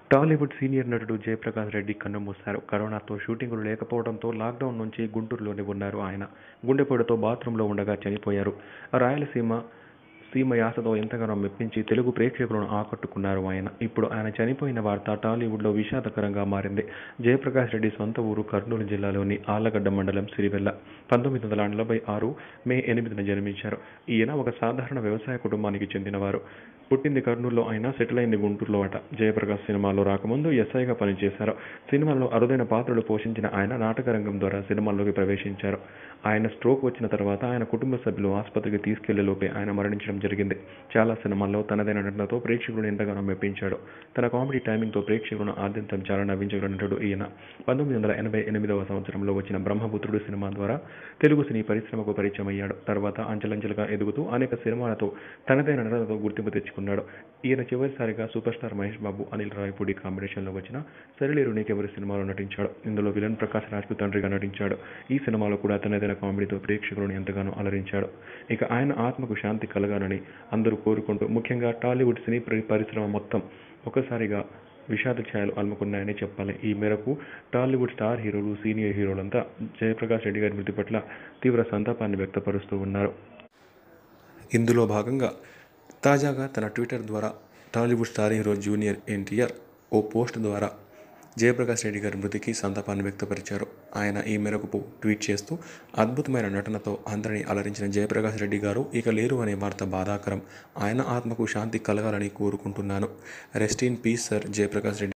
Tollywood senior నటుడు జయప్రకాష్ రెడ్డి కన్నుమూశారు కరోనాతో షూటింగులు లేకపోవడంతో లాక్డౌన్ నుంచి గుంటూరులోనే ఉన్నారు ఆయన గుండెపోటుతో బాత్రూంలో ఉండగా చనిపోయారు రాయలసీమ సీమ యాసతో ఎంతగానో మెప్పించి తెలుగు ప్రేక్షకులను ఆకట్టుకున్నారు ఆయన ఇప్పుడు ఆయన చనిపోయిన వార్త టాలీవుడ్లో విషాదకరంగా మారింది జయప్రకాష్ రెడ్డి సొంత ఊరు కర్నూలు జిల్లాలోని ఆళ్లగడ్డ మండలం సిరివెల్ల పంతొమ్మిది వందల నలభై ఆరు మే ఎనిమిదిన జన్మించారు ఈయన ఒక సాధారణ వ్యవసాయ కుటుంబానికి చెందినవారు పుట్టింది కర్నూలులో అయినా సెటిల్ అయింది గుంటూరులో అట జయప్రకాష్ సినిమాలో రాకముందు ఎస్ఐగా పనిచేశారు సినిమాల్లో అరుదైన పాత్రలు పోషించిన ఆయన నాటక రంగం ద్వారా సినిమాల్లోకి ప్రవేశించారు ఆయన స్ట్రోక్ వచ్చిన తర్వాత ఆయన కుటుంబ సభ్యులు ఆసుపత్రికి తీసుకెళ్లేలోపే ఆయన మరణించడం జరిగింది చాలా సినిమాల్లో తనదైన నటనతో ప్రేక్షకులను ఎంతగానో మెప్పించాడు తన కామెడీ టైమింగ్తో ప్రేక్షకులను ఆద్యంతం చాలా నవ్వించగల నటుడు ఈయన పంతొమ్మిది వందల ఎనభై ఎనిమిదవ సంవత్సరంలో వచ్చిన బ్రహ్మపుత్రుడు సినిమా ద్వారా తెలుగు సినీ పరిశ్రమకు పరిచయం అయ్యాడు తర్వాత అంచెలంచెలుగా ఎదుగుతూ అనేక సినిమాలతో తనదైన నటనతో గుర్తింపు తెచ్చుకున్నాడు ఈయన చివరిసారిగా సూపర్ స్టార్ మహేష్ బాబు అనిల్ రాయపూడి కాంబినేషన్లో వచ్చిన సరిలేరు నీకెవరి సినిమాలో నటించాడు ఇందులో విలన్ ప్రకాష్ రాజ్కు తండ్రిగా నటించాడు ఈ సినిమాలో కూడా తనదైన కామెడీతో ప్రేక్షకులను ఎంతగానో అలరించాడు ఇక ఆయన ఆత్మకు శాంతి కలగాలని అందరూ కోరుకుంటూ ముఖ్యంగా టాలీవుడ్ సినీ పరి- పరిశ్రమ మొత్తం ఒకసారిగా విషాద ఛాయలు అలుముకున్నాయని చెప్పాలి ఈ మేరకు టాలీవుడ్ స్టార్ హీరోలు సీనియర్ హీరోలంతా జయప్రకాష్ రెడ్డి గారి మృతి పట్ల తీవ్ర సంతాపాన్ని వ్యక్తపరుస్తూ ఉన్నారు ఇందులో భాగంగా తాజాగా తన ట్విట్టర్ ద్వారా Tollywood star hero junior NTR ఓ పోస్ట్ ద్వారా జయప్రకాష్ రెడ్డి గారి మృతికి సంతాపాన్ని వ్యక్తపరిచారు ఆయన ఈ మేరకు ట్వీట్ చేస్తూ అద్భుతమైన నటనతో అందరినీ అలరించిన జయప్రకాష్ రెడ్డి గారు ఇక లేరు అనే వార్త బాధాకరం ఆయన ఆత్మకు శాంతి కలగాలని కోరుకుంటున్నాను rest in peace sir Jayaprakash Reddy